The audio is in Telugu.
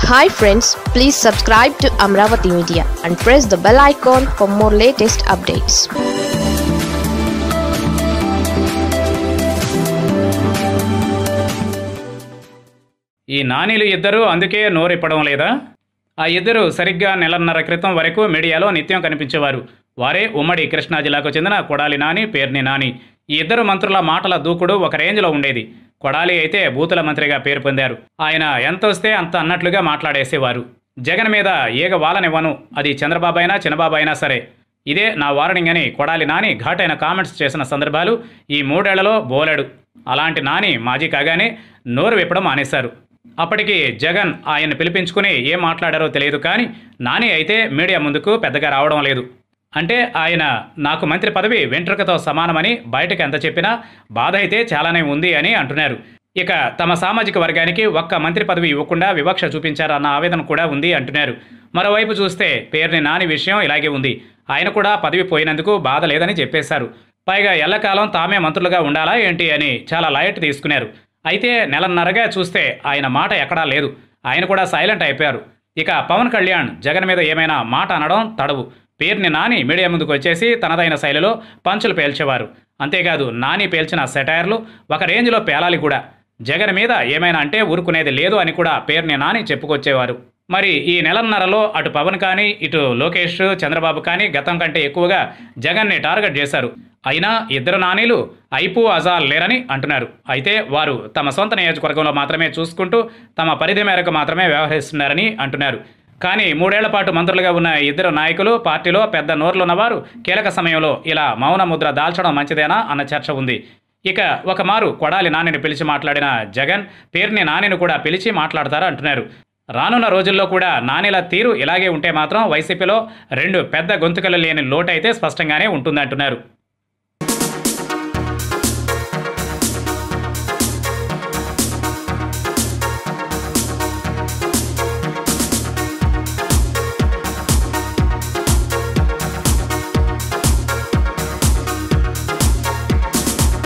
hi friends please subscribe to Amaravati media and press the bell icon for more latest updates ఈ నానీలు ఇద్దరు అందుకే నోరిప్పడం లేదా ఆ ఇద్దరు సరిగ్గా నెలన్నర క్రితం వరకు మీడియాలో నిత్యం కనిపించేవారు వారే ఉమ్మడి కృష్ణా జిల్లాకు చెందిన కొడాలి నాని పేర్ని నాని ఈ ఇద్దరు మంత్రుల మాటల దూకుడు ఒక రేంజ్లో ఉండేది కొడాలి అయితే బూతుల మంత్రిగా పేరు పొందారు ఆయన ఎంత వస్తే అంత అన్నట్లుగా మాట్లాడేసేవారు జగన్ మీద ఏగ వాలనివ్వను అది చంద్రబాబు అయినా చిన్నబాబు అయినా సరే ఇదే నా వార్నింగ్ అని కొడాలి నాని ఘాటైన కామెంట్స్ చేసిన సందర్భాలు ఈ మూడేళ్లలో బోలెడు అలాంటి నాని మాజీ కాగానే నోరు విప్పడం మానేశారు అప్పటికి జగన్ ఆయన్ని పిలిపించుకుని ఏం మాట్లాడారో తెలియదు కానీ నాని అయితే మీడియా ముందుకు పెద్దగా రావడం లేదు అంటే ఆయన నాకు మంత్రి పదవి వెంట్రుకతో సమానమని బయటకు ఎంత చెప్పినా బాధ అయితే చాలానే ఉంది అని అంటున్నారు ఇక తమ సామాజిక వర్గానికి ఒక్క మంత్రి పదవి ఇవ్వకుండా వివక్ష చూపించారన్న ఆవేదన కూడా ఉంది అంటున్నారు మరోవైపు చూస్తే పేరుని నాని విషయం ఇలాగే ఉంది ఆయన కూడా పదవి పోయినందుకు బాధ లేదని చెప్పేశారు పైగా ఎల్లకాలం తామే మంత్రులుగా ఉండాలా ఏంటి అని చాలా లైట్ తీసుకున్నారు అయితే నెలన్నరగా చూస్తే ఆయన మాట ఎక్కడా లేదు ఆయన కూడా సైలెంట్ అయిపోయారు ఇక పవన్ కళ్యాణ్ జగన్ మీద ఏమైనా మాట అనడం తడవు పేరుని నాని మీడియా ముందుకు వచ్చేసి తనదైన శైలిలో పంచులు పేల్చేవారు అంతేకాదు నాని పేల్చిన సెటైర్లు ఒక రేంజ్లో పేలాలి కూడా జగన్ మీద ఏమైనా అంటే ఊరుకునేది లేదు అని కూడా పేరుని నాని చెప్పుకొచ్చేవారు మరి ఈ నెలన్నరలో అటు పవన్ కానీ ఇటు లోకేష్ చంద్రబాబు కానీ గతం కంటే ఎక్కువగా జగన్ని టార్గెట్ చేశారు అయినా ఇద్దరు నానీలు ఐపు అజాల్ లేరని అంటున్నారు అయితే వారు తమ సొంత నియోజకవర్గంలో మాత్రమే చూసుకుంటూ తమ పరిధి మేరకు మాత్రమే వ్యవహరిస్తున్నారని అంటున్నారు కానీ మూడేళ్ల పాటు మంత్రులుగా ఉన్న ఇద్దరు నాయకులు పార్టీలో పెద్ద నోర్లున్నవారు కీలక సమయంలో ఇలా మౌన ముద్ర దాల్చడం మంచిదేనా అన్న చర్చ ఉంది ఇక ఒక మారు కొడాలి నానిని పిలిచి మాట్లాడిన జగన్ పేరుని నానిని కూడా పిలిచి మాట్లాడతారు అంటున్నారు రానున్న రోజుల్లో కూడా నానిల తీరు ఇలాగే ఉంటే మాత్రం వైసీపీలో రెండు పెద్ద గొంతుకలు లేని లోటైతే స్పష్టంగానే ఉంటుందంటున్నారు